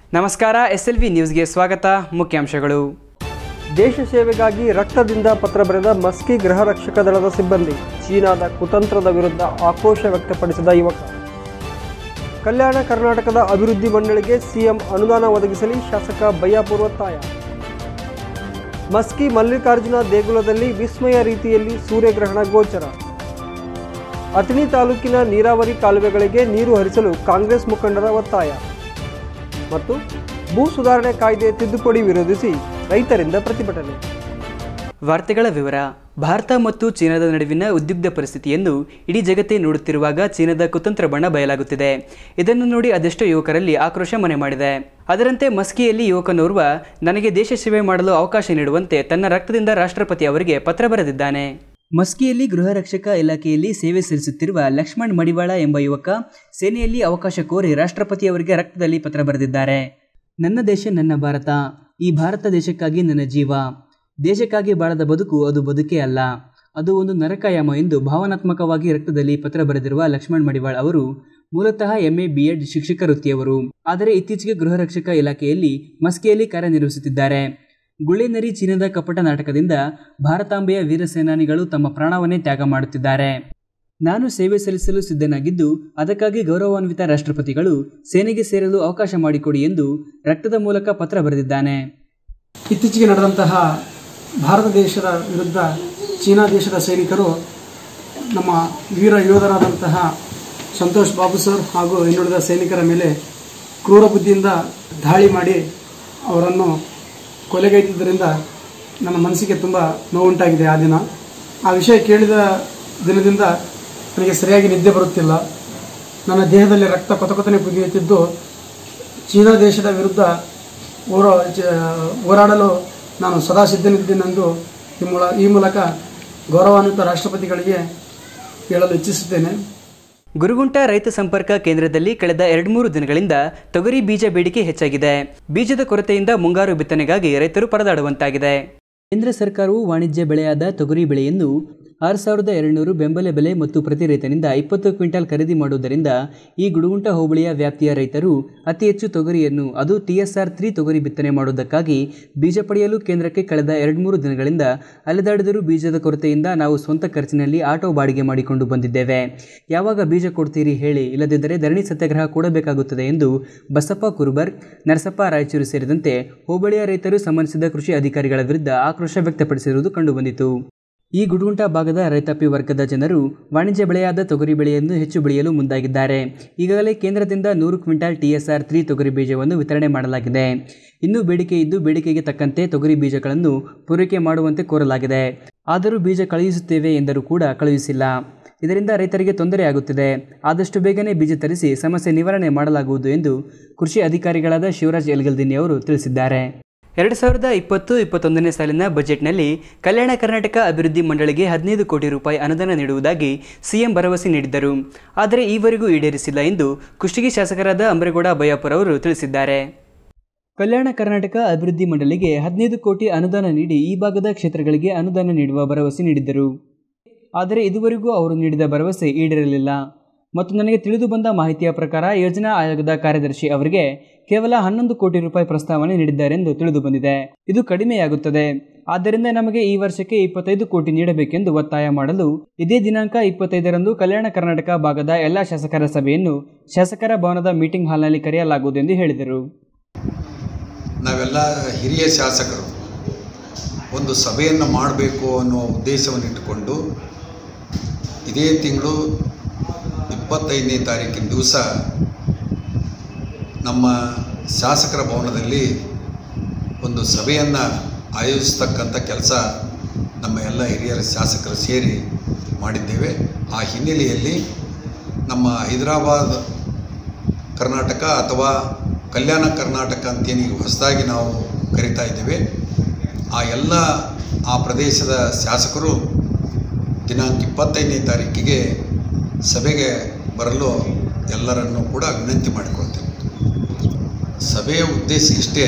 ನಮಸ್ಕಾರ S L V ನ್ಯೂಸ್ಗೆ ಸ್ವಾಗತ ಮುಖ್ಯಾಂಶಗಳು ದೇಶ ಸೇವೆಗಾಗಿ ರಕ್ತದಿಂದ ಪತ್ರ ಬರೆದ ಮಸ್ಕಿ ಗೃಹ ರಕ್ಷಕ ದಳದ ಸಿಬ್ಬಂದಿ ಚೀನಾದ ಕುತಂತ್ರದ ವಿರುದ್ಧ ಆಕ್ರೋಶ ವ್ಯಕ್ತಪಡಿಸಿದ ಯುವಕ ಕಲ್ಯಾಣ ಕರ್ನಾಟಕದ ಅಭಿವೃದ್ಧಿ ಮಂಡಳಿಗೆ ಸಿಎಂ ಅನುದಾನ ಒದಗಿಸಲಿ ಶಾಸಕ ಬಯ್ಯಾಪುರ್ ಒತ್ತಾಯ ಮಸ್ಕಿ ಮಲ್ಲಿಕಾರ್ಜುನ ದೇಗುಲದಲ್ಲಿ ವಿಸ್ಮಯ ರೀತಿಯಲ್ಲಿ ಸೂರ್ಯಗ್ರಹಣ ಗೋಚರ ಅಥಣಿ ತಾಲೂಕಿನ ನೀರಾವರಿ ಕಾಲುವೆಗಳಿಗೆ ನೀರು ಹರಿಸಲು ಕಾಂಗ್ರೆಸ್ ಮುಖಂಡರ ಒತ್ತಾಯ ಮತ್ತು ಭೂ ಸುಧಾರಣೆ ಕಾಯ್ದೆ ತಿದ್ದುಪಡಿ ವಿರೋಧಿಸಿ ರೈತರಿಂದ ಪ್ರತಿಭಟನೆ ವಾರ್ತೆಗಳ ವಿವರ ಭಾರತ ಮತ್ತು ಚೀನಾದ ನಡುವಿನ ಉದ್ವಿಗ್ನ ಪರಿಸ್ಥಿತಿಯನ್ನು ಇಡೀ ಜಗತ್ತೇ ನೋಡುತ್ತಿರುವಾಗ ಚೀನಾದ ಕುತಂತ್ರ ಬಣ್ಣ ಬಯಲಾಗುತ್ತಿದೆ ಇದನ್ನು ನೋಡಿ ಅದೆಷ್ಟೋ ಯುವಕರಲ್ಲಿ ಆಕ್ರೋಶ ಮನೆ ಮಾಡಿದೆ ಅದರಂತೆ ಮಸ್ಕಿಯಲ್ಲಿ ಯುವಕನೋರ್ವ ನನಗೆ ದೇಶ ಸೇವೆ ಮಾಡಲು ಅವಕಾಶ ನೀಡುವಂತೆ ತನ್ನ ರಕ್ತದಿಂದ ರಾಷ್ಟ್ರಪತಿ ಅವರಿಗೆ ಪತ್ರ ಬರೆದಿದ್ದಾನೆ ಮಸ್ಕಿಯಲ್ಲಿ ಗೃಹ ರಕ್ಷಕ ಇಲಾಖೆಯಲ್ಲಿ ಸೇವೆ ಸಲ್ಲಿಸುತ್ತಿರುವ ಲಕ್ಷ್ಮಣ್ ಮಡಿವಾಳ ಎಂಬ ಯುವಕ ಸೇನೆಯಲ್ಲಿ ಅವಕಾಶ ಕೋರಿ ರಾಷ್ಟ್ರಪತಿ ಅವರಿಗೆ ರಕ್ತದಲ್ಲಿ ಪತ್ರ ಬರೆದಿದ್ದಾರೆ ನನ್ನ ದೇಶ ನನ್ನ ಭಾರತ ಈ ಭಾರತ ದೇಶಕ್ಕಾಗಿ ನನ್ನ ಜೀವ ದೇಶಕ್ಕಾಗಿ ಬಾಳದ ಬದುಕು ಅದು ಬದುಕೇ ಅಲ್ಲ ಅದು ಒಂದು ನರಕಾಯಾಮ ಎಂದು ಭಾವನಾತ್ಮಕವಾಗಿ ರಕ್ತದಲ್ಲಿ ಪತ್ರ ಬರೆದಿರುವ ಲಕ್ಷ್ಮಣ್ ಮಡಿವಾಳ್ ಅವರು ಮೂಲತಃ ಎಂಎ ಬಿಎಡ್ ಶಿಕ್ಷಕ ವೃತ್ತಿಯವರು ಆದರೆ ಇತ್ತೀಚೆಗೆ ಗೃಹ ರಕ್ಷಕ ಇಲಾಖೆಯಲ್ಲಿ ಮಸ್ಕಿಯಲ್ಲಿ ಕಾರ್ಯನಿರ್ವಹಿಸುತ್ತಿದ್ದಾರೆ ಗುಳೆನರಿ ಚೀನಾದ ಕಪಟ ನಾಟಕದಿಂದ ಭಾರತಾಂಬೆಯ ವೀರ ಸೇನಾನಿಗಳು ತಮ್ಮ ಪ್ರಾಣವನ್ನೇ ತ್ಯಾಗ ಮಾಡುತ್ತಿದ್ದಾರೆ ನಾನು ಸೇವೆ ಸಲ್ಲಿಸಲು ಸಿದ್ಧನಾಗಿದ್ದು ಅದಕ್ಕಾಗಿ ಗೌರವಾನ್ವಿತ ರಾಷ್ಟ್ರಪತಿಗಳು ಸೇನೆಗೆ ಸೇರಲು ಅವಕಾಶ ಮಾಡಿಕೊಡಿ ಎಂದು ರಕ್ತದ ಮೂಲಕ ಪತ್ರ ಬರೆದಿದ್ದಾನೆ ಇತ್ತೀಚೆಗೆ ನಡೆದಂತಹ ಭಾರತ ದೇಶದ ವಿರುದ್ಧ ಚೀನಾ ದೇಶದ ಸೈನಿಕರು ನಮ್ಮ ವೀರ ಯೋಧರಾದಂತಹ ಸಂತೋಷ್ ಬಾಬು ಸರ್ ಹಾಗೂ ಇನ್ನುಳಿದ ಸೈನಿಕರ ಮೇಲೆ ಕ್ರೂರ ಬುದ್ಧಿಯಿಂದ ದಾಳಿ ಮಾಡಿ ಅವರನ್ನು ಕೊಲೆಗೈದಿದ್ದರಿಂದ ನನ್ನ ಮನಸ್ಸಿಗೆ ತುಂಬ ನೋವುಂಟಾಗಿದೆ ಆ ದಿನ ಆ ವಿಷಯ ಕೇಳಿದ ದಿನದಿಂದ ನನಗೆ ಸರಿಯಾಗಿ ನಿದ್ದೆ ಬರುತ್ತಿಲ್ಲ ನನ್ನ ದೇಹದಲ್ಲಿ ರಕ್ತ ಕೊತಕೊತನೆ ಕುದಿಯುತ್ತಿದ್ದು ಚೀನಾ ದೇಶದ ವಿರುದ್ಧ ಹೋರಾ ಚ- ಹೋರಾಡಲು ನಾನು ಸದಾ ಸಿದ್ಧನಿದ್ದೇನೆಂದು ಈ ಮೂಲ ಈ ಮೂಲಕ ಗೌರವಾನ್ವಿತ ರಾಷ್ಟ್ರಪತಿಗಳಿಗೆ ಹೇಳಲು ಇಚ್ಛಿಸುತ್ತೇನೆ ಗುರುಗುಂಟ ರೈತ ಸಂಪರ್ಕ ಕೇಂದ್ರದಲ್ಲಿ ಕಳೆದ ಎರಡ್ಮೂರು ದಿನಗಳಿಂದ ತೊಗರಿ ಬೀಜ ಬೇಡಿಕೆ ಹೆಚ್ಚಾಗಿದೆ ಬೀಜದ ಕೊರತೆಯಿಂದ ಮುಂಗಾರು ಬಿತ್ತನೆಗಾಗಿ ರೈತರು ಪರದಾಡುವಂತಾಗಿದೆ ಕೇಂದ್ರ ಸರ್ಕಾರವು ವಾಣಿಜ್ಯ ಬೆಳೆಯಾದ ತೊಗರಿ ಬೆಳೆಯನ್ನು ಆರು ಸಾವಿರದ ಎರಡುನೂರು ಬೆಂಬಲ ಬೆಲೆ ಮತ್ತು ಪ್ರತಿ ರೈತನಿಂದ ಇಪ್ಪತ್ತು ಕ್ವಿಂಟಾಲ್ ಖರೀದಿ ಮಾಡುವುದರಿಂದ ಈ ಗುಡುಗುಂಟ ಹೋಬಳಿಯ ವ್ಯಾಪ್ತಿಯ ರೈತರು ಅತಿ ಹೆಚ್ಚು ತೊಗರಿಯನ್ನು ಅದು ಟಿಎಸ್ಆರ್ ತ್ರೀ ತೊಗರಿ ಬಿತ್ತನೆ ಮಾಡುವುದಕ್ಕಾಗಿ ಬೀಜ ಪಡೆಯಲು ಕೇಂದ್ರಕ್ಕೆ ಕಳೆದ ಎರಡ್ಮೂರು ದಿನಗಳಿಂದ ಅಲೆದಾಡಿದರೂ ಬೀಜದ ಕೊರತೆಯಿಂದ ನಾವು ಸ್ವಂತ ಖರ್ಚಿನಲ್ಲಿ ಆಟೋ ಬಾಡಿಗೆ ಮಾಡಿಕೊಂಡು ಬಂದಿದ್ದೇವೆ ಯಾವಾಗ ಬೀಜ ಕೊಡ್ತೀರಿ ಹೇಳಿ ಇಲ್ಲದಿದ್ದರೆ ಧರಣಿ ಸತ್ಯಾಗ್ರಹ ಕೊಡಬೇಕಾಗುತ್ತದೆ ಎಂದು ಬಸಪ್ಪ ಕುರುಬರ್ ನರಸಪ್ಪ ರಾಯಚೂರು ಸೇರಿದಂತೆ ಹೋಬಳಿಯ ರೈತರು ಸಂಬಂಧಿಸಿದ ಕೃಷಿ ಅಧಿಕಾರಿಗಳ ವಿರುದ್ಧ ಆಕ್ರೋಶ ವ್ಯಕ್ತಪಡಿಸಿರುವುದು ಕಂಡುಬಂದಿತು ಈ ಗುಡುಗುಂಟ ಭಾಗದ ರೈತಾಪಿ ವರ್ಗದ ಜನರು ವಾಣಿಜ್ಯ ಬೆಳೆಯಾದ ತೊಗರಿ ಬೆಳೆಯನ್ನು ಹೆಚ್ಚು ಬೆಳೆಯಲು ಮುಂದಾಗಿದ್ದಾರೆ ಈಗಾಗಲೇ ಕೇಂದ್ರದಿಂದ ನೂರು ಕ್ವಿಂಟಾಲ್ ಟಿಎಸ್ಆರ್ ತ್ರೀ ತೊಗರಿ ಬೀಜವನ್ನು ವಿತರಣೆ ಮಾಡಲಾಗಿದೆ ಇನ್ನೂ ಬೇಡಿಕೆ ಇದ್ದು ಬೇಡಿಕೆಗೆ ತಕ್ಕಂತೆ ತೊಗರಿ ಬೀಜಗಳನ್ನು ಪೂರೈಕೆ ಮಾಡುವಂತೆ ಕೋರಲಾಗಿದೆ ಆದರೂ ಬೀಜ ಕಳುಹಿಸುತ್ತೇವೆ ಎಂದರೂ ಕೂಡ ಕಳುಹಿಸಿಲ್ಲ ಇದರಿಂದ ರೈತರಿಗೆ ತೊಂದರೆಯಾಗುತ್ತಿದೆ ಆದಷ್ಟು ಬೇಗನೆ ಬೀಜ ತರಿಸಿ ಸಮಸ್ಯೆ ನಿವಾರಣೆ ಮಾಡಲಾಗುವುದು ಎಂದು ಕೃಷಿ ಅಧಿಕಾರಿಗಳಾದ ಶಿವರಾಜ್ ಎಲ್ಗಲ್ದಿನಿ ಅವರು ತಿಳಿಸಿದ್ದಾರೆ ಎರಡು ಸಾವಿರದ ಇಪ್ಪತ್ತು ಇಪ್ಪತ್ತೊಂದನೇ ಸಾಲಿನ ಬಜೆಟ್ನಲ್ಲಿ ಕಲ್ಯಾಣ ಕರ್ನಾಟಕ ಅಭಿವೃದ್ಧಿ ಮಂಡಳಿಗೆ ಹದಿನೈದು ಕೋಟಿ ರೂಪಾಯಿ ಅನುದಾನ ನೀಡುವುದಾಗಿ ಸಿಎಂ ಭರವಸೆ ನೀಡಿದ್ದರು ಆದರೆ ಈವರೆಗೂ ಈಡೇರಿಸಿಲ್ಲ ಎಂದು ಕುಷ್ಟಗಿ ಶಾಸಕರಾದ ಅಂಬರೇಗೌಡ ಬಯ್ಯಾಪುರ ಅವರು ತಿಳಿಸಿದ್ದಾರೆ ಕಲ್ಯಾಣ ಕರ್ನಾಟಕ ಅಭಿವೃದ್ಧಿ ಮಂಡಳಿಗೆ ಹದಿನೈದು ಕೋಟಿ ಅನುದಾನ ನೀಡಿ ಈ ಭಾಗದ ಕ್ಷೇತ್ರಗಳಿಗೆ ಅನುದಾನ ನೀಡುವ ಭರವಸೆ ನೀಡಿದ್ದರು ಆದರೆ ಇದುವರೆಗೂ ಅವರು ನೀಡಿದ ಭರವಸೆ ಈಡೇರಲಿಲ್ಲ ಮತ್ತು ನನಗೆ ತಿಳಿದು ಬಂದ ಮಾಹಿತಿಯ ಪ್ರಕಾರ ಯೋಜನಾ ಆಯೋಗದ ಕಾರ್ಯದರ್ಶಿ ಅವರಿಗೆ ಕೇವಲ ಹನ್ನೊಂದು ಕೋಟಿ ರೂಪಾಯಿ ಪ್ರಸ್ತಾವನೆ ನೀಡಿದ್ದಾರೆಂದು ತಿಳಿದು ಬಂದಿದೆ ಇದು ಕಡಿಮೆಯಾಗುತ್ತದೆ ಆದ್ದರಿಂದ ನಮಗೆ ಈ ವರ್ಷಕ್ಕೆ ಇಪ್ಪತ್ತೈದು ಕೋಟಿ ನೀಡಬೇಕೆಂದು ಒತ್ತಾಯ ಮಾಡಲು ಇದೇ ದಿನಾಂಕ ಇಪ್ಪತ್ತೈದರಂದು ಕಲ್ಯಾಣ ಕರ್ನಾಟಕ ಭಾಗದ ಎಲ್ಲ ಶಾಸಕರ ಸಭೆಯನ್ನು ಶಾಸಕರ ಭವನದ ಮೀಟಿಂಗ್ ಹಾಲ್ನಲ್ಲಿ ಕರೆಯಲಾಗುವುದೆಂದು ಹೇಳಿದರು ನಾವೆಲ್ಲ ಹಿರಿಯ ಶಾಸಕರು ಒಂದು ಸಭೆಯನ್ನು ಮಾಡಬೇಕು ಅನ್ನೋ ಉದ್ದೇಶವನ್ನು ಇಟ್ಟುಕೊಂಡು ಇದೇ ತಿಂಗಳು ಇಪ್ಪತ್ತೈದನೇ ತಾರೀಕಿನ ದಿವಸ ನಮ್ಮ ಶಾಸಕರ ಭವನದಲ್ಲಿ ಒಂದು ಸಭೆಯನ್ನು ಆಯೋಜಿಸ್ತಕ್ಕಂಥ ಕೆಲಸ ನಮ್ಮ ಎಲ್ಲ ಹಿರಿಯರ ಶಾಸಕರು ಸೇರಿ ಮಾಡಿದ್ದೇವೆ ಆ ಹಿನ್ನೆಲೆಯಲ್ಲಿ ನಮ್ಮ ಹೈದರಾಬಾದ್ ಕರ್ನಾಟಕ ಅಥವಾ ಕಲ್ಯಾಣ ಕರ್ನಾಟಕ ಅಂತೇನು ಈಗ ಹೊಸದಾಗಿ ನಾವು ಕರಿತಾ ಇದ್ದೇವೆ ಆ ಎಲ್ಲ ಆ ಪ್ರದೇಶದ ಶಾಸಕರು ದಿನಾಂಕ ಇಪ್ಪತ್ತೈದನೇ ತಾರೀಕಿಗೆ ಸಭೆಗೆ ಬರಲು ಎಲ್ಲರನ್ನೂ ಕೂಡ ವಿನಂತಿ ಮಾಡಿಕೊಳ್ತೇವೆ ಸಭೆಯ ಉದ್ದೇಶ ಇಷ್ಟೇ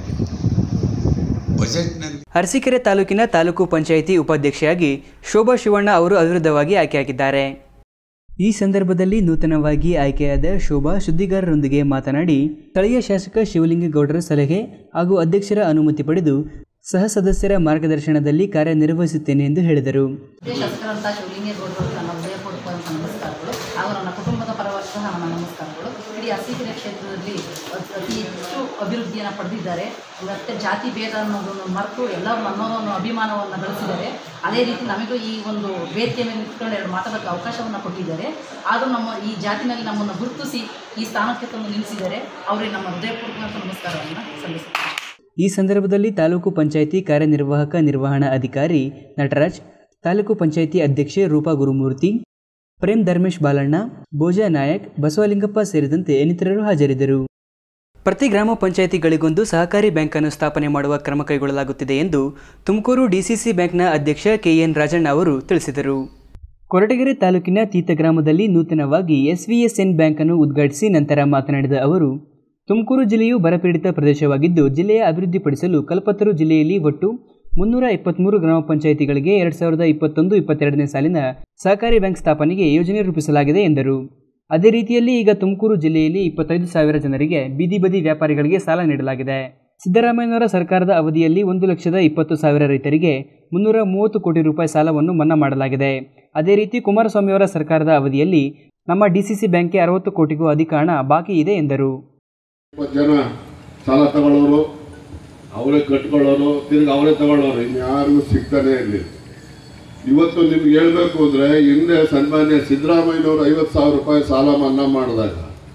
ಬಜೆಟ್ನಲ್ಲಿ ಅರಸೀಕೆರೆ ತಾಲೂಕಿನ ತಾಲೂಕು ಪಂಚಾಯಿತಿ ಉಪಾಧ್ಯಕ್ಷೆಯಾಗಿ ಶೋಭಾ ಶಿವಣ್ಣ ಅವರು ಅವಿರುದ್ಧವಾಗಿ ಆಯ್ಕೆಯಾಗಿದ್ದಾರೆ ಈ ಸಂದರ್ಭದಲ್ಲಿ ನೂತನವಾಗಿ ಆಯ್ಕೆಯಾದ ಶೋಭಾ ಸುದ್ದಿಗಾರರೊಂದಿಗೆ ಮಾತನಾಡಿ ಸ್ಥಳೀಯ ಶಾಸಕ ಶಿವಲಿಂಗೇಗೌಡರ ಸಲಹೆ ಹಾಗೂ ಅಧ್ಯಕ್ಷರ ಅನುಮತಿ ಪಡೆದು ಸಹ ಸದಸ್ಯರ ಮಾರ್ಗದರ್ಶನದಲ್ಲಿ ಕಾರ್ಯನಿರ್ವಹಿಸುತ್ತೇನೆ ಎಂದು ಹೇಳಿದರು ಹಿರಿಯ ಶಾಸಕರಂತ ಶಿವಲಿಂಗೇಗೌಡರು ನನ್ನ ಹೃದಯಪೂರ್ವಕವಾದಂಥ ನಮಸ್ಕಾರಗಳು ಹಾಗೂ ನನ್ನ ಕುಟುಂಬದ ಪರವಾಗಿ ಸಹ ನನ್ನ ನಮಸ್ಕಾರಗಳು ಇಡೀ ಅರಸೀಕೆರೆ ಕ್ಷೇತ್ರದಲ್ಲಿ ಅತ್- ಅತಿ ಹೆಚ್ಚು ಅಭಿವೃದ್ಧಿಯನ್ನು ಪಡೆದಿದ್ದಾರೆ ಮತ್ತು ಜಾತಿ ಭೇದ ಅನ್ನೋದನ್ನು ಮರೆತು ಎಲ್ಲರೂ ನನ್ನೋದನ್ನು ಅಭಿಮಾನವನ್ನು ಗಳಿಸಿದ್ದಾರೆ ಅದೇ ರೀತಿ ನಮಗೂ ಈ ಒಂದು ವೇದಿಕೆ ಮೇಲೆ ನಿಂತ್ಕೊಂಡು ಎರಡು ಮಾತಾಡೋಕ್ಕೆ ಅವಕಾಶವನ್ನು ಕೊಟ್ಟಿದ್ದಾರೆ ಆದರೂ ನಮ್ಮ ಈ ಜಾತಿನಲ್ಲಿ ನಮ್ಮನ್ನು ಗುರುತಿಸಿ ಈ ಸ್ಥಾನಕ್ಕೆ ತಂದು ನಿಲ್ಲಿಸಿದ್ದಾರೆ ಅವರಿಗೆ ನಮ್ಮ ಹೃದಯಪೂರ್ವಕ ನಮಸ್ಕಾರವನ್ನು ಸಲ್ಲಿಸುತ್ತೇನೆ ಈ ಸಂದರ್ಭದಲ್ಲಿ ತಾಲೂಕು ಪಂಚಾಯಿತಿ ಕಾರ್ಯನಿರ್ವಾಹಕ ನಿರ್ವಹಣಾ ಅಧಿಕಾರಿ ನಟರಾಜ್ ತಾಲೂಕು ಪಂಚಾಯಿತಿ ಅಧ್ಯಕ್ಷೆ ರೂಪಾ ಗುರುಮೂರ್ತಿ ಪ್ರೇಮ್ ಧರ್ಮೇಶ್ ಬಾಲಣ್ಣ ಭೋಜಾ ನಾಯಕ್ ಬಸವಲಿಂಗಪ್ಪ ಸೇರಿದಂತೆ ಇನ್ನಿತರರು ಹಾಜರಿದ್ದರು ಪ್ರತಿ ಗ್ರಾಮ ಪಂಚಾಯಿತಿಗಳಿಗೊಂದು ಸಹಕಾರಿ ಬ್ಯಾಂಕನ್ನು ಸ್ಥಾಪನೆ ಮಾಡುವ ಕ್ರಮ ಕೈಗೊಳ್ಳಲಾಗುತ್ತಿದೆ ಎಂದು ತುಮಕೂರು ಡಿಸಿಸಿ ಬ್ಯಾಂಕ್ನ ಅಧ್ಯಕ್ಷ ಕೆಎನ್ ರಾಜಣ್ಣ ಅವರು ತಿಳಿಸಿದರು ಕೊರಟಗೆರೆ ತಾಲೂಕಿನ ತೀತ ಗ್ರಾಮದಲ್ಲಿ ನೂತನವಾಗಿ ಎಸ್ವಿಎಸ್ಎನ್ ಬ್ಯಾಂಕನ್ನು ಉದ್ಘಾಟಿಸಿ ನಂತರ ಮಾತನಾಡಿದ ಅವರು ತುಮಕೂರು ಜಿಲ್ಲೆಯು ಬರಪೀಡಿತ ಪ್ರದೇಶವಾಗಿದ್ದು ಜಿಲ್ಲೆಯ ಅಭಿವೃದ್ಧಿಪಡಿಸಲು ಕಲ್ಪತರು ಜಿಲ್ಲೆಯಲ್ಲಿ ಒಟ್ಟು ಮುನ್ನೂರ ಇಪ್ಪತ್ತ್ಮೂರು ಗ್ರಾಮ ಪಂಚಾಯಿತಿಗಳಿಗೆ ಎರಡು ಸಾವಿರದ ಇಪ್ಪತ್ತೊಂದು ಇಪ್ಪತ್ತೆರಡನೇ ಸಾಲಿನ ಸಹಕಾರಿ ಬ್ಯಾಂಕ್ ಸ್ಥಾಪನೆಗೆ ಯೋಜನೆ ರೂಪಿಸಲಾಗಿದೆ ಎಂದರು ಅದೇ ರೀತಿಯಲ್ಲಿ ಈಗ ತುಮಕೂರು ಜಿಲ್ಲೆಯಲ್ಲಿ ಇಪ್ಪತ್ತೈದು ಸಾವಿರ ಜನರಿಗೆ ಬೀದಿ ಬದಿ ವ್ಯಾಪಾರಿಗಳಿಗೆ ಸಾಲ ನೀಡಲಾಗಿದೆ ಸಿದ್ದರಾಮಯ್ಯನವರ ಸರ್ಕಾರದ ಅವಧಿಯಲ್ಲಿ ಒಂದು ಲಕ್ಷದ ಇಪ್ಪತ್ತು ಸಾವಿರ ರೈತರಿಗೆ ಮುನ್ನೂರ ಮೂವತ್ತು ಕೋಟಿ ರೂಪಾಯಿ ಸಾಲವನ್ನು ಮನ್ನಾ ಮಾಡಲಾಗಿದೆ ಅದೇ ರೀತಿ ಕುಮಾರಸ್ವಾಮಿಯವರ ಸರ್ಕಾರದ ಅವಧಿಯಲ್ಲಿ ನಮ್ಮ ಡಿಸಿಸಿ ಬ್ಯಾಂಕ್ಗೆ ಅರವತ್ತು ಕೋಟಿಗೂ ಅಧಿಕ ಹಣ ಬಾಕಿ ಇದೆ ಎಂದರು ಇಪ್ಪತ್ತು ಜನ ಸಾಲ ತಗೊಳ್ಳೋರು ಅವರೇ ಕಟ್ಕೊಳ್ಳೋರು ತಿರ್ಗಿ ಅವರೇ ತಗೊಳ್ಳೋರು ಇನ್ಯಾರಿಗೂ ಸಿಗ್ತಾನೆ ಇರಲಿಲ್ಲ ಇವತ್ತು ನಿಮ್ಗೆ ಹೇಳ್ಬೇಕು ಅಂದ್ರೆ ಹಿಂದೆ ಸನ್ಮಾನ್ಯ ಸಿದ್ದರಾಮಯ್ಯನವರು ಐವತ್ತು ಸಾವಿರ ರೂಪಾಯಿ ಸಾಲ ಮನ್ನಾ ಮಾಡಿದಾಗ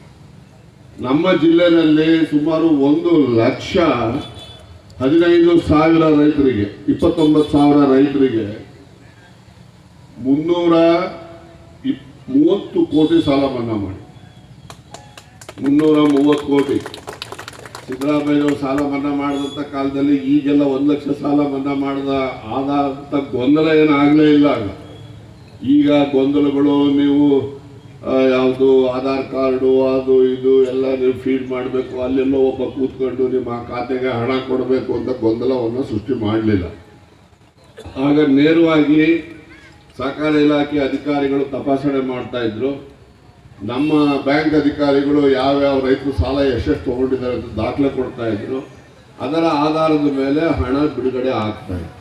ನಮ್ಮ ಜಿಲ್ಲೆನಲ್ಲಿ ಸುಮಾರು ಒಂದು ಲಕ್ಷ ಹದಿನೈದು ಸಾವಿರ ರೈತರಿಗೆ ಇಪ್ಪತ್ತೊಂಬತ್ತು ಸಾವಿರ ರೈತರಿಗೆ ಮುನ್ನೂರ ಇಪ್ ಮೂವತ್ತು ಕೋಟಿ ಸಾಲ ಮನ್ನಾ ಮಾಡಿ ಮುನ್ನೂರ ಮೂವತ್ತು ಕೋಟಿ ಸಿದ್ದರಾಮಯ್ಯವರು ಸಾಲ ಮನ್ನಾ ಮಾಡಿದಂಥ ಕಾಲದಲ್ಲಿ ಈಗೆಲ್ಲ ಒಂದು ಲಕ್ಷ ಸಾಲ ಮನ್ನಾ ಮಾಡಿದ ಆದಂಥ ಗೊಂದಲ ಏನು ಆಗಲೇ ಇಲ್ಲ ಆಗ ಈಗ ಗೊಂದಲಗಳು ನೀವು ಯಾವುದು ಆಧಾರ್ ಕಾರ್ಡು ಅದು ಇದು ಎಲ್ಲ ನೀವು ಫೀಡ್ ಮಾಡಬೇಕು ಅಲ್ಲೆಲ್ಲೋ ಒಬ್ಬ ಕೂತ್ಕೊಂಡು ನಿಮ್ಮ ಖಾತೆಗೆ ಹಣ ಕೊಡಬೇಕು ಅಂತ ಗೊಂದಲವನ್ನು ಸೃಷ್ಟಿ ಮಾಡಲಿಲ್ಲ ಆಗ ನೇರವಾಗಿ ಸಹಕಾರ ಇಲಾಖೆ ಅಧಿಕಾರಿಗಳು ತಪಾಸಣೆ ಮಾಡ್ತಾ ಇದ್ರು ನಮ್ಮ ಬ್ಯಾಂಕ್ ಅಧಿಕಾರಿಗಳು ಯಾವ್ಯಾವ ರೈತರು ಸಾಲ ಎಷ್ಟೆಷ್ಟು ತಗೊಂಡಿದ್ದಾರೆ ಅಂತ ದಾಖಲೆ ಕೊಡ್ತಾ ಇದ್ರು ಅದರ ಆಧಾರದ ಮೇಲೆ ಹಣ ಬಿಡುಗಡೆ ಆಗ್ತಾ ಇತ್ತು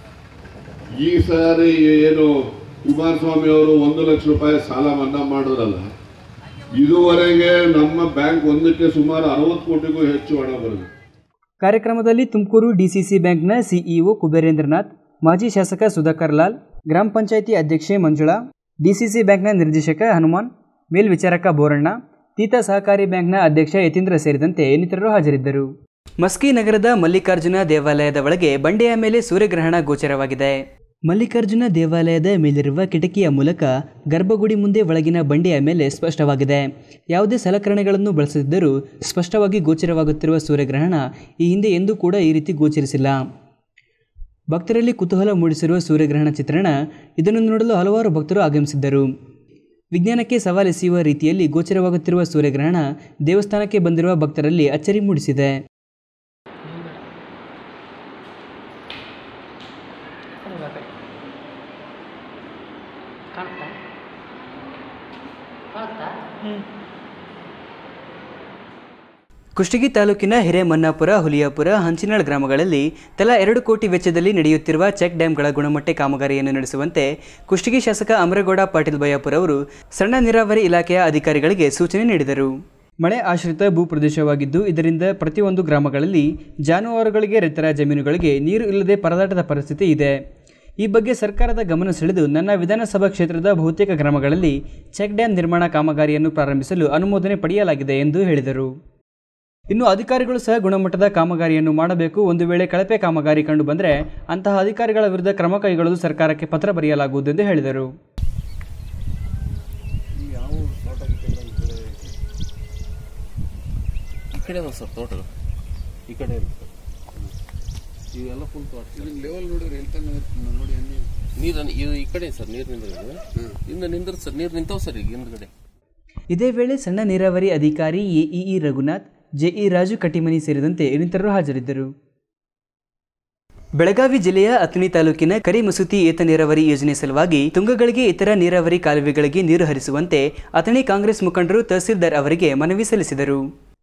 ಈ ಸಾರಿ ಏನು ಕುಮಾರಸ್ವಾಮಿ ಅವರು ಒಂದು ಲಕ್ಷ ರೂಪಾಯಿ ಸಾಲ ಮನ್ನಾ ಮಾಡೋದಲ್ಲ ಇದುವರೆಗೆ ನಮ್ಮ ಬ್ಯಾಂಕ್ ಒಂದಕ್ಕೆ ಸುಮಾರು ಅರವತ್ತು ಕೋಟಿಗೂ ಹೆಚ್ಚು ಹಣ ಬರುತ್ತೆ ಕಾರ್ಯಕ್ರಮದಲ್ಲಿ ತುಮಕೂರು ಡಿಸಿಸಿ ಬ್ಯಾಂಕ್ನ ಸಿಇಒ ಕುಬೇರೇಂದ್ರನಾಥ್ ಮಾಜಿ ಶಾಸಕ ಸುಧಾಕರ್ ಲಾಲ್ ಗ್ರಾಮ ಪಂಚಾಯಿತಿ ಅಧ್ಯಕ್ಷೆ ಮಂಜುಳಾ ಡಿಸಿಸಿ ಬ್ಯಾಂಕ್ನ ನಿರ್ದೇಶಕ ಹನುಮಾನ್ ಮೇಲ್ವಿಚಾರಕ ಬೋರಣ್ಣ ತೀತ ಸಹಕಾರಿ ಬ್ಯಾಂಕ್ನ ಅಧ್ಯಕ್ಷ ಯತೀಂದ್ರ ಸೇರಿದಂತೆ ಇನ್ನಿತರರು ಹಾಜರಿದ್ದರು ಮಸ್ಕಿ ನಗರದ ಮಲ್ಲಿಕಾರ್ಜುನ ದೇವಾಲಯದ ಒಳಗೆ ಬಂಡೆಯ ಮೇಲೆ ಸೂರ್ಯಗ್ರಹಣ ಗೋಚರವಾಗಿದೆ ಮಲ್ಲಿಕಾರ್ಜುನ ದೇವಾಲಯದ ಮೇಲಿರುವ ಕಿಟಕಿಯ ಮೂಲಕ ಗರ್ಭಗುಡಿ ಮುಂದೆ ಒಳಗಿನ ಬಂಡೆಯ ಮೇಲೆ ಸ್ಪಷ್ಟವಾಗಿದೆ ಯಾವುದೇ ಸಲಕರಣೆಗಳನ್ನು ಬಳಸದಿದ್ದರೂ ಸ್ಪಷ್ಟವಾಗಿ ಗೋಚರವಾಗುತ್ತಿರುವ ಸೂರ್ಯಗ್ರಹಣ ಈ ಹಿಂದೆ ಎಂದೂ ಕೂಡ ಈ ರೀತಿ ಗೋಚರಿಸಿಲ್ಲ ಭಕ್ತರಲ್ಲಿ ಕುತೂಹಲ ಮೂಡಿಸಿರುವ ಸೂರ್ಯಗ್ರಹಣ ಚಿತ್ರಣ ಇದನ್ನು ನೋಡಲು ಹಲವಾರು ಭಕ್ತರು ಆಗಮಿಸಿದ್ದರು ವಿಜ್ಞಾನಕ್ಕೆ ಸವಾಲೆಸೆಯುವ ರೀತಿಯಲ್ಲಿ ಗೋಚರವಾಗುತ್ತಿರುವ ಸೂರ್ಯಗ್ರಹಣ ದೇವಸ್ಥಾನಕ್ಕೆ ಬಂದಿರುವ ಭಕ್ತರಲ್ಲಿ ಅಚ್ಚರಿ ಮೂಡಿಸಿದೆ ಕಾಣ್ತಾ ಕಾಣ್ತಾ ಕುಷ್ಟಗಿ ತಾಲೂಕಿನ ಹಿರೇಮನ್ನಾಪುರ ಹುಲಿಯಾಪುರ ಹಂಚಿನಾಳ್ ಗ್ರಾಮಗಳಲ್ಲಿ ತಲಾ ಎರಡು ಕೋಟಿ ವೆಚ್ಚದಲ್ಲಿ ನಡೆಯುತ್ತಿರುವ ಚೆಕ್ ಡ್ಯಾಂಗಳ ಗುಣಮಟ್ಟ ಕಾಮಗಾರಿಯನ್ನು ನಡೆಸುವಂತೆ ಕುಷ್ಟಗಿ ಶಾಸಕ ಅಮರಗೌಡ ಪಾಟೀಲ್ ಬಯ್ಯಾಪುರ ಅವರು ಸಣ್ಣ ನೀರಾವರಿ ಇಲಾಖೆಯ ಅಧಿಕಾರಿಗಳಿಗೆ ಸೂಚನೆ ನೀಡಿದರು ಮಳೆ ಆಶ್ರಿತ ಭೂಪ್ರದೇಶವಾಗಿದ್ದು ಇದರಿಂದ ಪ್ರತಿಯೊಂದು ಗ್ರಾಮಗಳಲ್ಲಿ ಜಾನುವಾರುಗಳಿಗೆ ರೈತರ ಜಮೀನುಗಳಿಗೆ ನೀರು ಇಲ್ಲದೆ ಪರದಾಟದ ಪರಿಸ್ಥಿತಿ ಇದೆ ಈ ಬಗ್ಗೆ ಸರ್ಕಾರದ ಗಮನ ಸೆಳೆದು ನನ್ನ ವಿಧಾನಸಭಾ ಕ್ಷೇತ್ರದ ಬಹುತೇಕ ಗ್ರಾಮಗಳಲ್ಲಿ ಚೆಕ್ ಡ್ಯಾಂ ನಿರ್ಮಾಣ ಕಾಮಗಾರಿಯನ್ನು ಪ್ರಾರಂಭಿಸಲು ಅನುಮೋದನೆ ಪಡೆಯಲಾಗಿದೆ ಎಂದು ಹೇಳಿದರು ಇನ್ನು ಅಧಿಕಾರಿಗಳು ಸಹ ಗುಣಮಟ್ಟದ ಕಾಮಗಾರಿಯನ್ನು ಮಾಡಬೇಕು ಒಂದು ವೇಳೆ ಕಳಪೆ ಕಾಮಗಾರಿ ಕಂಡು ಬಂದರೆ ಅಂತಹ ಅಧಿಕಾರಿಗಳ ವಿರುದ್ಧ ಕ್ರಮ ಕೈಗೊಳ್ಳಲು ಸರ್ಕಾರಕ್ಕೆ ಪತ್ರ ಬರೆಯಲಾಗುವುದು ಎಂದು ಹೇಳಿದರು ಈ ಕಡೆ ಅದಾವ ಸರ್ ತೋಟಗಳು ಈ ಕಡೆ ಇಲ್ಲ ಸರ್ ಇವೆಲ್ಲ ಫುಲ್ ತೋಟ ಲೆವೆಲ್ ನೋಡಿದ್ರೆ ನೋಡಿ ನೀರು ಇದು ಈ ಕಡೆ ಸರ್ ನೀರು ನಿಂದ್ರೆ ಇಂದ ನಿಂದ್ರ ಸರ್ ನೀರು ನಿಂತಾವ ಸರ್ ಈಗ ಹಿಂದ್ಗಡೆ ಇದೇ ವೇಳೆ ಸಣ್ಣ ನೀರಾವರಿ ಅಧಿಕಾರಿ ಎಇಇ ರಘುನಾಥ್ ಜೆಇ ರಾಜು ಕಟ್ಟಿಮನಿ ಸೇರಿದಂತೆ ಇನ್ನಿತರರು ಹಾಜರಿದ್ದರು ಬೆಳಗಾವಿ ಜಿಲ್ಲೆಯ ಅಥಣಿ ತಾಲೂಕಿನ ಕರಿಮಸೂತಿ ಏತ ನೀರಾವರಿ ಯೋಜನೆ ಸಲುವಾಗಿ ತುಂಗಗಳಿಗೆ ಇತರ ನೀರಾವರಿ ಕಾಲುವೆಗಳಿಗೆ ನೀರು ಹರಿಸುವಂತೆ ಅಥಣಿ ಕಾಂಗ್ರೆಸ್ ಮುಖಂಡರು ತಹಸೀಲ್ದಾರ್ ಅವರಿಗೆ ಮನವಿ ಸಲ್ಲಿಸಿದರು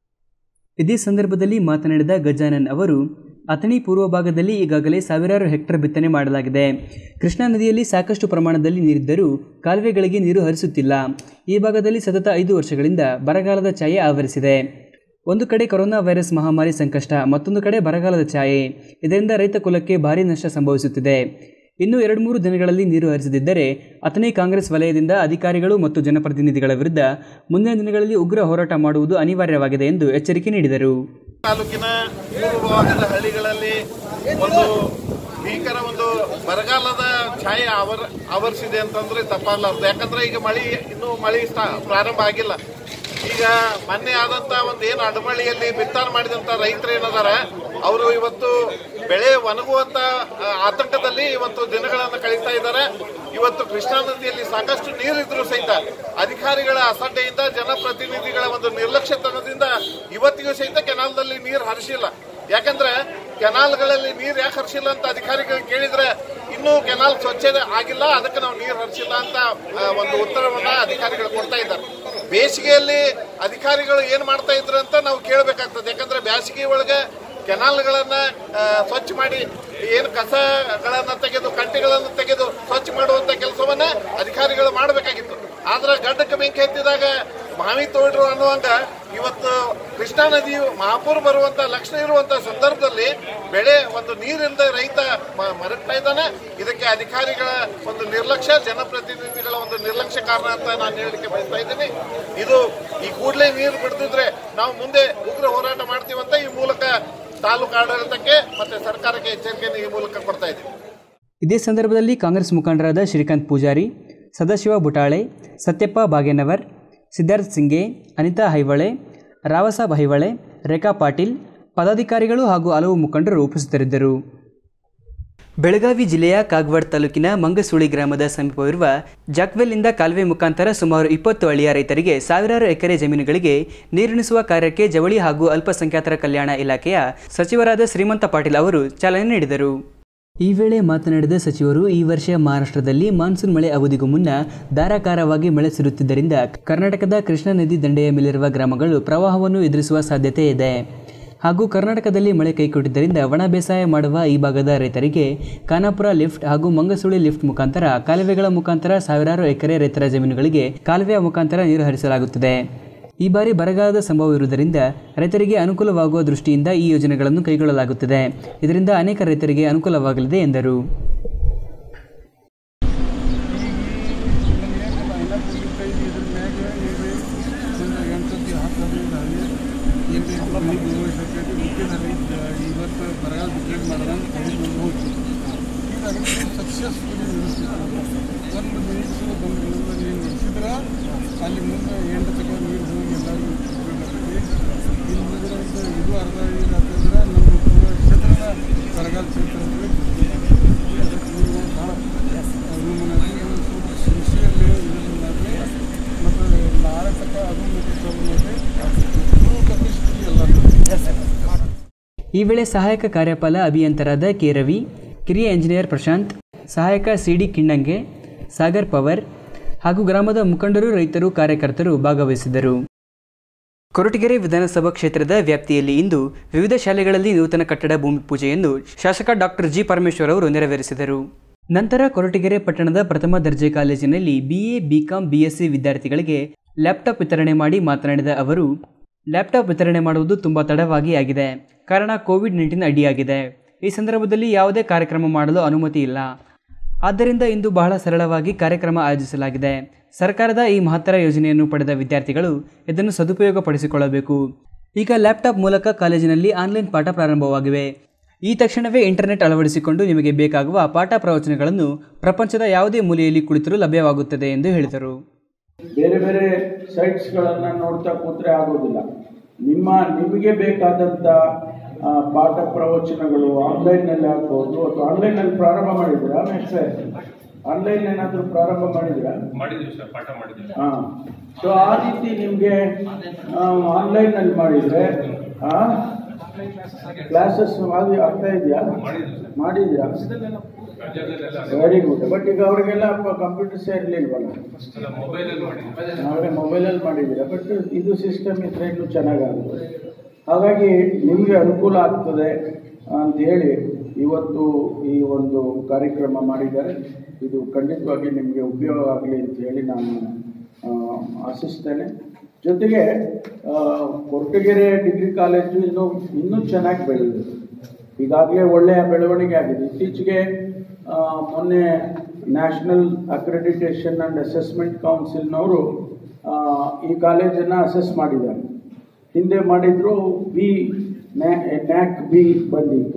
ಇದೇ ಸಂದರ್ಭದಲ್ಲಿ ಮಾತನಾಡಿದ ಗಜಾನನ್ ಅವರು ಅಥಣಿ ಪೂರ್ವ ಭಾಗದಲ್ಲಿ ಈಗಾಗಲೇ ಸಾವಿರಾರು ಹೆಕ್ಟರ್ ಬಿತ್ತನೆ ಮಾಡಲಾಗಿದೆ ಕೃಷ್ಣಾ ನದಿಯಲ್ಲಿ ಸಾಕಷ್ಟು ಪ್ರಮಾಣದಲ್ಲಿ ನೀರಿದ್ದರೂ ಕಾಲುವೆಗಳಿಗೆ ನೀರು ಹರಿಸುತ್ತಿಲ್ಲ ಈ ಭಾಗದಲ್ಲಿ ಸತತ ಐದು ವರ್ಷಗಳಿಂದ ಬರಗಾಲದ ಛಾಯೆ ಆವರಿಸಿದೆ ಒಂದು ಕಡೆ ಕೊರೋನಾ ವೈರಸ್ ಮಹಾಮಾರಿ ಸಂಕಷ್ಟ ಮತ್ತೊಂದು ಕಡೆ ಬರಗಾಲದ ಛಾಯೆ ಇದರಿಂದ ರೈತ ಕುಲಕ್ಕೆ ಭಾರಿ ನಷ್ಟ ಸಂಭವಿಸುತ್ತಿದೆ ಇನ್ನು ಎರಡು ಮೂರು ದಿನಗಳಲ್ಲಿ ನೀರು ಹರಿಸದಿದ್ದರೆ ಅಥಣಿ ಕಾಂಗ್ರೆಸ್ ವಲಯದಿಂದ ಅಧಿಕಾರಿಗಳು ಮತ್ತು ಜನಪ್ರತಿನಿಧಿಗಳ ವಿರುದ್ಧ ಮುಂದಿನ ದಿನಗಳಲ್ಲಿ ಉಗ್ರ ಹೋರಾಟ ಮಾಡುವುದು ಅನಿವಾರ್ಯವಾಗಿದೆ ಎಂದು ಎಚ್ಚರಿಕೆ ನೀಡಿದರು ತಾಲೂಕಿನ ಪೂರ್ವ ಭಾಗದ ಹಳ್ಳಿಗಳಲ್ಲಿ ಒಂದು ಭೀಕರ ಒಂದು ಬರಗಾಲದ ಛಾಯೆ ಆವರ ಆವರಿಸಿದೆ ಅಂತಂದ್ರೆ ತಪ್ಪಾಗಲಾರ್ದು ಯಾಕಂದ್ರೆ ಈಗ ಮಳಿ ಇನ್ನೂ ಮಳಿ ಸ್ಟಾ- ಪ್ರಾರಂಭ ಆಗಿಲ್ಲ ಈಗ ಮೊನ್ನೆ ಆದಂತ ಒಂದು ಏನು ಅಡಮಳಿಯಲ್ಲಿ ಬಿತ್ತನೆ ಮಾಡಿದಂತ ರೈತರು ಏನದಾರ ಅವರು ಇವತ್ತು ಬೆಳೆ ಒಣಗುವಂತ ಆ, ಆತಂಕದಲ್ಲಿ ಇವತ್ತು ದಿನಗಳನ್ನು ಕಳೀತಾ ಇದ್ದಾರೆ ಇವತ್ತು ಕೃಷ್ಣಾ ನದಿಯಲ್ಲಿ ಸಾಕಷ್ಟು ನೀರಿದ್ರು ಸಹಿತ ಅಧಿಕಾರಿಗಳ ಅಸಡ್ಡೆಯಿಂದ ಜನಪ್ರತಿನಿಧಿಗಳ ಒಂದು ನಿರ್ಲಕ್ಷ್ಯತನದಿಂದ ಇವತ್ತಿಗೂ ಸಹಿತ ಕೆನಾಲ್ದಲ್ಲಿ ನೀರು ಹರಿಸಿಲ್ಲ ಯಾಕಂದ್ರೆ ಕೆನಾಲ್ಗಳಲ್ಲಿ ನೀರು ಯಾಕೆ ಹರಿಸಿಲ್ಲ ಅಂತ ಅಧಿಕಾರಿಗಳಿಗೆ ಕೇಳಿದ್ರೆ ಇನ್ನೂ ಕೆನಾಲ್ ಸ್ವಚ್ಛತೆ ಆಗಿಲ್ಲ ಅದಕ್ಕೆ ನಾವು ನೀರು ಹರಿಸಿಲ್ಲ ಅಂತ ಆ, ಒಂದು ಉತ್ತರವನ್ನ ಅಧಿಕಾರಿಗಳು ಕೊಡ್ತಾ ಇದ್ದಾರೆ ಬೇಸಿಗೆಯಲ್ಲಿ ಅಧಿಕಾರಿಗಳು ಏನ್ ಮಾಡ್ತಾ ಇದ್ರು ಅಂತ ನಾವು ಕೇಳಬೇಕಾಗ್ತದೆ ಯಾಕಂದ್ರೆ ಬೇಸಿಗೆ ಒಳಗೆ ಕೆನಾಲ್ಗಳನ್ನ ಆ, ಸ್ವಚ್ಛ ಮಾಡಿ ಏನು ಕಸಗಳನ್ನ ತೆಗೆದು ಕಂಟಿಗಳನ್ನ ತೆಗೆದು ಸ್ವಚ್ಛ ಮಾಡುವಂತ ಕೆಲಸವನ್ನ ಅಧಿಕಾರಿಗಳು ಮಾಡಬೇಕಾಗಿತ್ತು ಆದ್ರೆ ಗಡ್ಡಕ್ಕೆ ಬೆಂಕಿ ಹತ್ತಿದಾಗ ಮಾವಿ ತೋಡ್ರು ಅನ್ನುವಂಗ ಇವತ್ತು ಕೃಷ್ಣಾ ನದಿಯು ಮಹಾಪೂರ್ ಬರುವಂತ ಲಕ್ಷಣ ಇರುವಂತ ಸಂದರ್ಭದಲ್ಲಿ ಬೆಳೆ ಒಂದು ನೀರಿಂದ ರೈತ ಮ- ಮರಗ್ತಾ ಇದ್ದಾನೆ ಇದಕ್ಕೆ ಅಧಿಕಾರಿಗಳ ಒಂದು ನಿರ್ಲಕ್ಷ್ಯ ಜನಪ್ರತಿನಿಧಿಗಳ ಒಂದು ನಿರ್ಲಕ್ಷ್ಯ ಕಾರಣ ಅಂತ ನಾನು ಹೇಳಲಿಕ್ಕೆ ಬಯಸ್ತಾ ಇದ್ದೀನಿ ಇದು ಈ ಕೂಡಲೇ ನೀರು ಬಿಡ್ತಿದ್ರೆ ನಾವು ಮುಂದೆ ಉಗ್ರ ಹೋರಾಟ ಮಾಡ್ತೀವಂತ ಈ ಮೂಲಕ ತಾಲೂಕು ಆಡಳಿತಕ್ಕೆ ಮತ್ತೆ ಸರ್ಕಾರಕ್ಕೆ ಎಚ್ಚರಿಕೆಯನ್ನು ಈ ಮೂಲಕ ಕೊಡ್ತಾ ಇದ್ದೀವಿ ಇದೇ ಸಂದರ್ಭದಲ್ಲಿ ಕಾಂಗ್ರೆಸ್ ಮುಖಂಡರಾದ ಶ್ರೀಕಾಂತ್ ಪೂಜಾರಿ ಸದಾಶಿವ ಬುಟಾಳೆ ಸತ್ಯಪ್ಪ ಬಾಗೇನವರ್ ಸಿದ್ಧಾರ್ಥ್ ಸಿಂಗೆ ಅನಿತಾ ಹೈವಳೆ ರಾವಸಾಬ್ ಹೈವಳೆ ರೇಖಾ ಪಾಟೀಲ್ ಪದಾಧಿಕಾರಿಗಳು ಹಾಗೂ ಹಲವು ಮುಖಂಡರು ಉಪಸ್ಥಿತರಿದ್ದರು ಬೆಳಗಾವಿ ಜಿಲ್ಲೆಯ ಕಾಗವಾಡ ತಾಲೂಕಿನ ಮಂಗಸುಳಿ ಗ್ರಾಮದ ಸಮೀಪವಿರುವ ಜಾಕ್ವೆಲ್ನಿಂದ ಕಾಲುವೆ ಮುಖಾಂತರ ಸುಮಾರು ಇಪ್ಪತ್ತು ಹಳ್ಳಿಯ ರೈತರಿಗೆ ಸಾವಿರಾರು ಎಕರೆ ಜಮೀನುಗಳಿಗೆ ನೀರುಣಿಸುವ ಕಾರ್ಯಕ್ಕೆ ಜವಳಿ ಹಾಗೂ ಅಲ್ಪಸಂಖ್ಯಾತರ ಕಲ್ಯಾಣ ಇಲಾಖೆಯ ಸಚಿವರಾದ ಶ್ರೀಮಂತ ಪಾಟೀಲ್ ಅವರು ಚಾಲನೆ ನೀಡಿದರು ಈ ವೇಳೆ ಮಾತನಾಡಿದ ಸಚಿವರು ಈ ವರ್ಷ ಮಹಾರಾಷ್ಟ್ರದಲ್ಲಿ ಮಾನ್ಸೂನ್ ಮಳೆ ಅವಧಿಗೂ ಮುನ್ನ ಧಾರಾಕಾರವಾಗಿ ಮಳೆ ಸುರಿಯುತ್ತಿದ್ದರಿಂದ ಕರ್ನಾಟಕದ ಕೃಷ್ಣಾ ನದಿ ದಂಡೆಯ ಮೇಲಿರುವ ಗ್ರಾಮಗಳು ಪ್ರವಾಹವನ್ನು ಎದುರಿಸುವ ಸಾಧ್ಯತೆ ಇದೆ ಹಾಗೂ ಕರ್ನಾಟಕದಲ್ಲಿ ಮಳೆ ಕೈಕೊಟ್ಟಿದ್ದರಿಂದ ಒಣ ಬೇಸಾಯ ಮಾಡುವ ಈ ಭಾಗದ ರೈತರಿಗೆ ಖಾನಾಪುರ ಲಿಫ್ಟ್ ಹಾಗೂ ಮಂಗಸುಳಿ ಲಿಫ್ಟ್ ಮುಖಾಂತರ ಕಾಲುವೆಗಳ ಮುಖಾಂತರ ಸಾವಿರಾರು ಎಕರೆ ರೈತರ ಜಮೀನುಗಳಿಗೆ ಕಾಲುವೆಯ ಮುಖಾಂತರ ನೀರು ಹರಿಸಲಾಗುತ್ತದೆ ಈ ಬಾರಿ ಬರಗಾಲದ ಸಂಭವ ಇರುವುದರಿಂದ ರೈತರಿಗೆ ಅನುಕೂಲವಾಗುವ ದೃಷ್ಟಿಯಿಂದ ಈ ಯೋಜನೆಗಳನ್ನು ಕೈಗೊಳ್ಳಲಾಗುತ್ತದೆ ಇದರಿಂದ ಅನೇಕ ರೈತರಿಗೆ ಅನುಕೂಲವಾಗಲಿದೆ ಎಂದರು ಇವತ್ತು ಬರಗಾಲ ಬಿಡುಗಡೆ ಮಾಡೋದಂಗೆ ಕಡಿಮೆ ಹೋಯ್ತು ಈಗ ಅದಕ್ಕೆ ಸಕ್ಸಸ್ಫುಲಿ ಒಂದು ಮಿನಿಟ್ಸು ಬಂದು ನೀರು ನಡೆಸಿದ್ರೆ ಅಲ್ಲಿ ಮುಂದೆ ಎಂಟು ತಗೊಂಡು ನೀರು ಹೋಗಿ ಎಲ್ಲರಿಗೂ ಉಪಯೋಗ ಇಲ್ಲಿ ಮುಗಿದ್ರೆ ಒಂದು ಇದು ಅರ್ಧ ಇದು ಅಂತಂದ್ರೆ ನಮ್ಮ ಪೂರ್ವ ಕ್ಷೇತ್ರದ ಬರಗಾಲ ಕ್ಷೇತ್ರದಲ್ಲಿ ಅದಕ್ಕೆ ನೀರು ಭಾಳ ಕೃಷಿಯಲ್ಲಿ ಇದರಲ್ಲಿ ಮತ್ತು ನಾಳೆ ತಕ್ಕ ಅದು ಮತ್ತು ಚಾಲು ಮಾಡಿ ಕೆಪಾಸಿಟಿ ಎಲ್ಲ ಈ ವೇಳೆ ಸಹಾಯಕ ಕಾರ್ಯಪಾಲ ಅಭಿಯಂತರಾದ ಕೆ ರವಿ ಕಿರಿಯ ಇಂಜಿನಿಯರ್ ಪ್ರಶಾಂತ್ ಸಹಾಯಕ ಸಿಡಿ ಕಿಣ್ಣಂಗೆ ಸಾಗರ್ ಪವರ್ ಹಾಗೂ ಗ್ರಾಮದ ಮುಖಂಡರು ರೈತರು ಕಾರ್ಯಕರ್ತರು ಭಾಗವಹಿಸಿದ್ದರು ಕೊರಟಗೆರೆ ವಿಧಾನಸಭಾ ಕ್ಷೇತ್ರದ ವ್ಯಾಪ್ತಿಯಲ್ಲಿ ಇಂದು ವಿವಿಧ ಶಾಲೆಗಳಲ್ಲಿ ನೂತನ ಕಟ್ಟಡ ಭೂಮಿ ಪೂಜೆಯನ್ನು ಶಾಸಕ ಡಾಕ್ಟರ್ ಜಿ ಪರಮೇಶ್ವರ್ ಅವರು ನೆರವೇರಿಸಿದರು ನಂತರ ಕೊರಟಗೆರೆ ಪಟ್ಟಣದ ಪ್ರಥಮ ದರ್ಜೆ ಕಾಲೇಜಿನಲ್ಲಿ ಬಿಎ ಬಿಕಾಂ ಬಿಎಸ್ಸಿ ವಿದ್ಯಾರ್ಥಿಗಳಿಗೆ ಲ್ಯಾಪ್ಟಾಪ್ ವಿತರಣೆ ಮಾಡಿ ಮಾತನಾಡಿದ ಅವರು ಲ್ಯಾಪ್ಟಾಪ್ ವಿತರಣೆ ಮಾಡುವುದು ತುಂಬ ತಡವಾಗಿ ಆಗಿದೆ ಕಾರಣ ಕೋವಿಡ್ ನೈನ್ಟೀನ್ ಅಡ್ಡಿಯಾಗಿದೆ ಈ ಸಂದರ್ಭದಲ್ಲಿ ಯಾವುದೇ ಕಾರ್ಯಕ್ರಮ ಮಾಡಲು ಅನುಮತಿ ಇಲ್ಲ ಆದ್ದರಿಂದ ಇಂದು ಬಹಳ ಸರಳವಾಗಿ ಕಾರ್ಯಕ್ರಮ ಆಯೋಜಿಸಲಾಗಿದೆ ಸರ್ಕಾರದ ಈ ಮಹತ್ತರ ಯೋಜನೆಯನ್ನು ಪಡೆದ ವಿದ್ಯಾರ್ಥಿಗಳು ಇದನ್ನು ಸದುಪಯೋಗಪಡಿಸಿಕೊಳ್ಳಬೇಕು ಈಗ ಲ್ಯಾಪ್ಟಾಪ್ ಮೂಲಕ ಕಾಲೇಜಿನಲ್ಲಿ ಆನ್ಲೈನ್ ಪಾಠ ಪ್ರಾರಂಭವಾಗಿವೆ ಈ ತಕ್ಷಣವೇ ಇಂಟರ್ನೆಟ್ ಅಳವಡಿಸಿಕೊಂಡು ನಿಮಗೆ ಬೇಕಾಗುವ ಪಾಠ ಪ್ರವಚನಗಳನ್ನು ಪ್ರಪಂಚದ ಯಾವುದೇ ಮೂಲೆಯಲ್ಲಿ ಕುಳಿತರೂ ಲಭ್ಯವಾಗುತ್ತದೆ ಎಂದು ಹೇಳಿದರು ಬೇರೆ ಬೇರೆ ಸೈಟ್ಸ್ಗಳನ್ನು ನೋಡ್ತಾ ಕೂತ್ರೆ ಆಗೋದಿಲ್ಲ ನಿಮ್ಮ ನಿಮಗೆ ಬೇಕಾದಂಥ ಆ, ಪಾಠ ಪ್ರವಚನಗಳು ಆನ್ಲೈನ್ನಲ್ಲಿ ಆಗ್ಬೋದು ಅಥವಾ ಆನ್ಲೈನಲ್ಲಿ ಪ್ರಾರಂಭ ಮಾಡಿದ್ದೀರಾ ನೆಕ್ಸ್ಟ್ ಆನ್ಲೈನ್ ಏನಾದರೂ ಪ್ರಾರಂಭ ಮಾಡಿದ್ದೀರಾ ಮಾಡಿದ್ವಿ ಸರ್ ಪಾಠ ಮಾಡಿದ್ವಿ ಹಾಂ ಸೊ ಆ ರೀತಿ ನಿಮಗೆ ಆನ್ಲೈನಲ್ಲಿ ಮಾಡಿದರೆ ಕ್ಲಾಸಸ್ ಆಗಿ ಆಗ್ತಾ ಇದೆಯಾ ಮಾಡಿದ್ಯಾ ವೆರಿ ಗುಡ್ ಬಟ್ ಈಗ ಅವರಿಗೆಲ್ಲ ಕಂಪ್ಯೂಟರ್ಸ್ ಇರಲಿಲ್ವಲ್ಲ ಅವರೇ ಮೊಬೈಲಲ್ಲಿ ಮಾಡಿದ್ದೀರಾ ಬಟ್ ಇದು ಸಿಸ್ಟಮ್ ಇದ್ರೆ ಇನ್ನೂ ಚೆನ್ನಾಗಾಗುತ್ತೆ ಹಾಗಾಗಿ ನಿಮಗೆ ಅನುಕೂಲ ಆಗ್ತದೆ ಅಂತ ಹೇಳಿ ಇವತ್ತು ಈ ಒಂದು ಕಾರ್ಯಕ್ರಮ ಮಾಡಿದ್ದಾರೆ ಇದು ಖಂಡಿತವಾಗಿ ನಿಮಗೆ ಉಪಯೋಗ ಆಗಲಿ ಅಂತ ಹೇಳಿ ನಾನು ಆ, ಆಶಿಸ್ತೇನೆ ಜೊತೆಗೆ ಆ, ಕೊರಟಗೆರೆ ಡಿಗ್ರಿ ಕಾಲೇಜು ಇನ್ನೂ ಇನ್ನೂ ಚೆನ್ನಾಗಿ ಬೆಳೆದಿದೆ ಈಗಾಗಲೇ ಒಳ್ಳೆಯ ಬೆಳವಣಿಗೆ ಆಗಿದೆ ಇತ್ತೀಚೆಗೆ ಆ, ಮೊನ್ನೆ ನ್ಯಾಷನಲ್ ಅಕ್ರೆಡಿಟೇಷನ್ ಆ್ಯಂಡ್ ಅಸೆಸ್ಮೆಂಟ್ ಕೌನ್ಸಿಲ್ನವರು ಈ ಕಾಲೇಜನ್ನು ಅಸೆಸ್ ಮಾಡಿದ್ದಾರೆ ಹಿಂದೆ ಮಾಡಿದ್ರು ಬಿ ನ್ಯಾಕ್ ಬಿ ಬಂದಿತ್ತು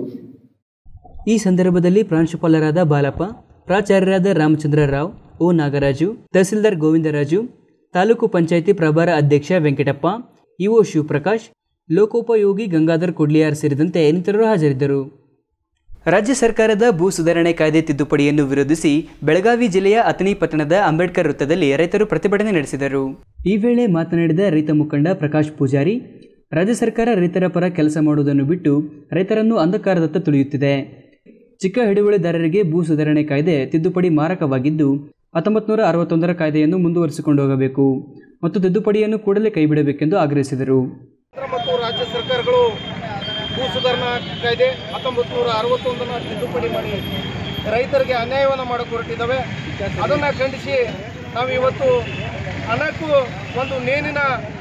ಈ ಸಂದರ್ಭದಲ್ಲಿ ಪ್ರಾಂಶುಪಾಲರಾದ ಬಾಲಪ್ಪ ಪ್ರಾಚಾರ್ಯರಾದ ರಾಮಚಂದ್ರ ರಾವ್ ಓ ನಾಗರಾಜು ತಹಸೀಲ್ದಾರ್ ಗೋವಿಂದರಾಜು ತಾಲೂಕು ಪಂಚಾಯಿತಿ ಪ್ರಭಾರ ಅಧ್ಯಕ್ಷ ವೆಂಕಟಪ್ಪ ಇಒ ಶಿವಪ್ರಕಾಶ್ ಲೋಕೋಪಯೋಗಿ ಗಂಗಾಧರ್ ಕೊಡ್ಲಿಯಾರ್ ಸೇರಿದಂತೆ ಇನ್ನಿತರರು ಹಾಜರಿದ್ದರು ರಾಜ್ಯ ಸರ್ಕಾರದ ಭೂ ಸುಧಾರಣೆ ಕಾಯ್ದೆ ತಿದ್ದುಪಡಿಯನ್ನು ವಿರೋಧಿಸಿ ಬೆಳಗಾವಿ ಜಿಲ್ಲೆಯ ಅಥಣಿ ಪಟ್ಟಣದ ಅಂಬೇಡ್ಕರ್ ವೃತ್ತದಲ್ಲಿ ರೈತರು ಪ್ರತಿಭಟನೆ ನಡೆಸಿದರು ಈ ವೇಳೆ ಮಾತನಾಡಿದ ರೈತ ಮುಖಂಡ ಪ್ರಕಾಶ್ ಪೂಜಾರಿ ರಾಜ್ಯ ಸರ್ಕಾರ ರೈತರ ಪರ ಕೆಲಸ ಮಾಡುವುದನ್ನು ಬಿಟ್ಟು ರೈತರನ್ನು ಅಂಧಕಾರದತ್ತ ತುಳಿಯುತ್ತಿದೆ ಚಿಕ್ಕ ಹಿಡುವಳಿದಾರರಿಗೆ ಭೂ ಸುಧಾರಣೆ ಕಾಯ್ದೆ ತಿದ್ದುಪಡಿ ಮಾರಕವಾಗಿದ್ದು ಹತ್ತೊಂಬತ್ತು ನೂರ ಅರವತ್ತೊಂದರ ಕಾಯ್ದೆಯನ್ನು ಮುಂದುವರಿಸಿಕೊಂಡು ಹೋಗಬೇಕು ಮತ್ತು ತಿದ್ದುಪಡಿಯನ್ನು ಕೂಡಲೇ ಕೈಬಿಡಬೇಕೆಂದು ಆಗ್ರಹಿಸಿದರು ಕೇಂದ್ರ ಮತ್ತು ರಾಜ್ಯ ಸರ್ಕಾರಗಳು ಭೂ ಸುಧಾರಣಾ ಕಾಯ್ದೆ ಹತ್ತೊಂಬತ್ತು ನೂರ ಅರವತ್ತೊಂದನ್ನು ತಿದ್ದುಪಡಿ ಮಾಡಿ ರೈತರಿಗೆ ಅನ್ಯಾಯವನ್ನು ಮಾಡಕ್ಕೆ ಹೊರಟಿದ್ದಾವೆ ಅದನ್ನು ಖಂಡಿಸಿ ನಾವು ಇವತ್ತು ಹಣಕ್ಕೂ ಒಂದು ನೇನಿನ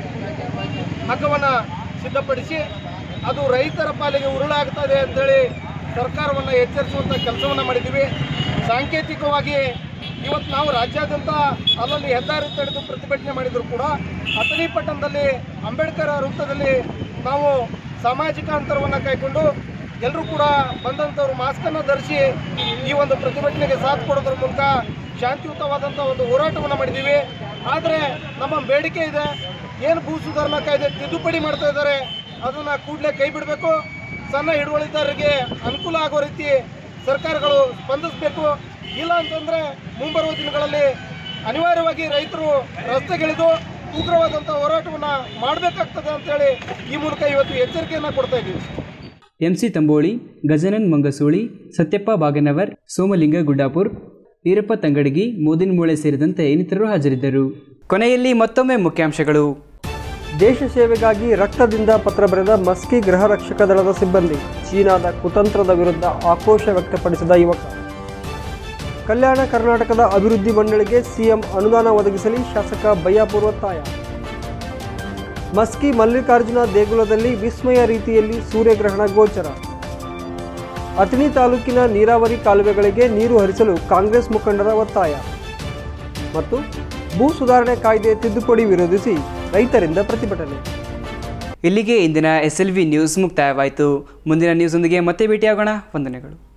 ಹಗ್ಗವನ್ನು ಸಿದ್ಧಪಡಿಸಿ ಅದು ರೈತರ ಪಾಲಿಗೆ ಉರುಳಾಗ್ತದೆ ಅಂತೇಳಿ ಸರ್ಕಾರವನ್ನು ಎಚ್ಚರಿಸುವಂಥ ಕೆಲಸವನ್ನು ಮಾಡಿದ್ದೀವಿ ಸಾಂಕೇತಿಕವಾಗಿ ಇವತ್ತು ನಾವು ರಾಜ್ಯಾದ್ಯಂತ ಅಲ್ಲಲ್ಲಿ ಹೆದ್ದಾರಿ ತಡೆದು ಪ್ರತಿಭಟನೆ ಮಾಡಿದರೂ ಕೂಡ ಅಥಣಿ ಪಟ್ಟಣದಲ್ಲಿ ಅಂಬೇಡ್ಕರ್ ವೃತ್ತದಲ್ಲಿ ನಾವು ಸಾಮಾಜಿಕ ಅಂತರವನ್ನು ಕೈಗೊಂಡು ಎಲ್ಲರೂ ಕೂಡ ಬಂದಂಥವ್ರು ಮಾಸ್ಕನ್ನು ಧರಿಸಿ ಈ ಒಂದು ಪ್ರತಿಭಟನೆಗೆ ಸಾಥ್ ಕೊಡೋದ್ರ ಮೂಲಕ ಶಾಂತಿಯುತವಾದಂಥ ಒಂದು ಹೋರಾಟವನ್ನು ಮಾಡಿದ್ದೀವಿ ಆದರೆ ನಮ್ಮ ಬೇಡಿಕೆ ಇದೆ ಏನು ಭೂ ಸುಧಾರಣಾ ಕಾಯ್ದೆ ತಿದ್ದುಪಡಿ ಮಾಡ್ತಾ ಇದ್ದಾರೆ ಅದನ್ನು ಕೂಡಲೇ ಕೈ ಬಿಡಬೇಕು ಸಣ್ಣ ಹಿಡುವಳಿದಾರರಿಗೆ ಅನುಕೂಲ ಆಗೋ ರೀತಿ ಸರ್ಕಾರಗಳು ಸ್ಪಂದಿಸಬೇಕು ಇಲ್ಲ ಅಂತಂದರೆ ಮುಂಬರುವ ದಿನಗಳಲ್ಲಿ ಅನಿವಾರ್ಯವಾಗಿ ರೈತರು ರಸ್ತೆಗಿಳಿದು ಉಗ್ರವಾದಂಥ ಹೋರಾಟವನ್ನು ಮಾಡಬೇಕಾಗ್ತದೆ ಅಂತೇಳಿ ಈ ಮೂಲಕ ಇವತ್ತು ಎಚ್ಚರಿಕೆಯನ್ನು ಕೊಡ್ತಾ ಇದ್ದೀವಿ ಎಂಸಿ ತಂಬೋಳಿ ಗಜನನ್ ಮಂಗಸೂಳಿ ಸತ್ಯಪ್ಪ ಬಾಗನವರ್ ಸೋಮಲಿಂಗ ಗುಡ್ಡಾಪುರ್ ಈರಪ್ಪ ತಂಗಡಗಿ ಮೋದಿನ ಮೂಳೆ ಸೇರಿದಂತೆ ಇನ್ನಿತರರು ಹಾಜರಿದ್ದರು ಕೊನೆಯಲ್ಲಿ ಮತ್ತೊಮ್ಮೆ ಮುಖ್ಯಾಂಶಗಳು ದೇಶ ಸೇವೆಗಾಗಿ ರಕ್ತದಿಂದ ಪತ್ರ ಬರೆದ ಮಸ್ಕಿ ಗೃಹ ರಕ್ಷಕ ದಳದ ಸಿಬ್ಬಂದಿ ಚೀನಾದ ಕುತಂತ್ರದ ವಿರುದ್ಧ ಆಕ್ರೋಶ ವ್ಯಕ್ತಪಡಿಸಿದ ಯುವಕ ಕಲ್ಯಾಣ ಕರ್ನಾಟಕದ ಅಭಿವೃದ್ಧಿ ಮಂಡಳಿಗೆ ಸಿಎಂ ಅನುದಾನ ಒದಗಿಸಲಿ ಶಾಸಕ ಬಯ್ಯಾಪುರ್ ಒತ್ತಾಯ ಮಸ್ಕಿ ಮಲ್ಲಿಕಾರ್ಜುನ ದೇಗುಲದಲ್ಲಿ ವಿಸ್ಮಯ ರೀತಿಯಲ್ಲಿ ಸೂರ್ಯಗ್ರಹಣ ಗೋಚರ ಅಥಣಿ ತಾಲೂಕಿನ ನೀರಾವರಿ ಕಾಲುವೆಗಳಿಗೆ ನೀರು ಹರಿಸಲು ಕಾಂಗ್ರೆಸ್ ಮುಖಂಡರ ಒತ್ತಾಯ ಮತ್ತು ಭೂ ಸುಧಾರಣೆ ಕಾಯ್ದೆ ತಿದ್ದುಪಡಿ ವಿರೋಧಿಸಿ ರೈತರಿಂದ ಪ್ರತಿಭಟನೆ ಇಲ್ಲಿಗೆ ಇಂದಿನ ಎಸ್ ಎಲ್ ವಿ ನ್ಯೂಸ್ ಮುಕ್ತಾಯವಾಯಿತು ಮುಂದಿನ ನ್ಯೂಸ್ನೊಂದಿಗೆ ಮತ್ತೆ ಭೇಟಿಯಾಗೋಣ ವಂದನೆಗಳು